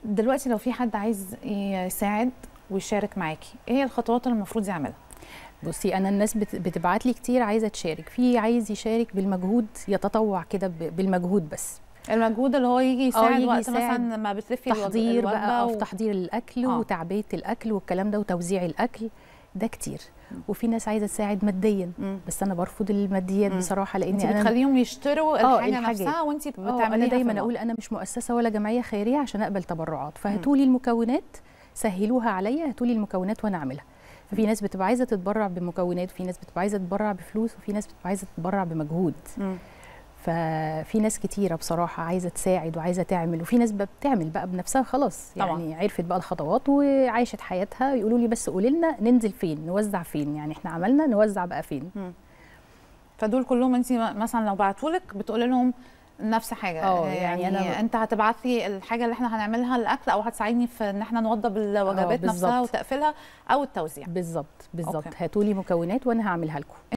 دلوقتي لو في حد عايز يساعد ويشارك معاكي ايه هي الخطوات اللي المفروض يعملها بصي انا الناس بت- بتبعت لي كتير عايزه تشارك في عايز يشارك بالمجهود يتطوع كده ب- بالمجهود بس المجهود اللي هو يجي يساعد يجي وقت يساعد مثلا ما بتلفي الوج- تحضير الوجبة بقى و- في تحضير الاكل آه. وتعبئه الاكل والكلام ده وتوزيع الاكل ده كتير وفي ناس عايزه تساعد ماديا مم. بس انا برفض الماديات مم. بصراحه انت لاني انا بتخليهم يشتروا آه، الحاجه الحاجات. نفسها وانت آه، بتعمليها انا دايما في اقول انا مش مؤسسه ولا جمعيه خيريه عشان اقبل تبرعات فهاتوا لي المكونات سهلوها عليا هاتوا لي المكونات وانا اعملها ففي ناس بتبقى عايزه تتبرع بمكونات وفي ناس بتبقى عايزه تتبرع بفلوس وفي ناس بتبقى عايزه تتبرع بمجهود مم. ففي ناس كتيره بصراحه عايزه تساعد وعايزه تعمل وفي ناس بقى بتعمل بقى بنفسها خلاص طبعاً. يعني عرفت بقى الخطوات وعايشت حياتها يقولوا لي بس قولي لنا ننزل فين نوزع فين يعني احنا عملنا نوزع بقى فين فدول كلهم انت مثلا لو بعتولك بتقولي لهم نفس حاجه آه، يعني, يعني يعني أنا- انت هتبعتي الحاجه اللي احنا هنعملها الاكل او هتساعدني في ان احنا نوضب الوجبات نفسها بالظبط. وتقفيلها او التوزيع بالظبط بالظبط أوكي. هاتوا لي مكونات وانا هعملها لكم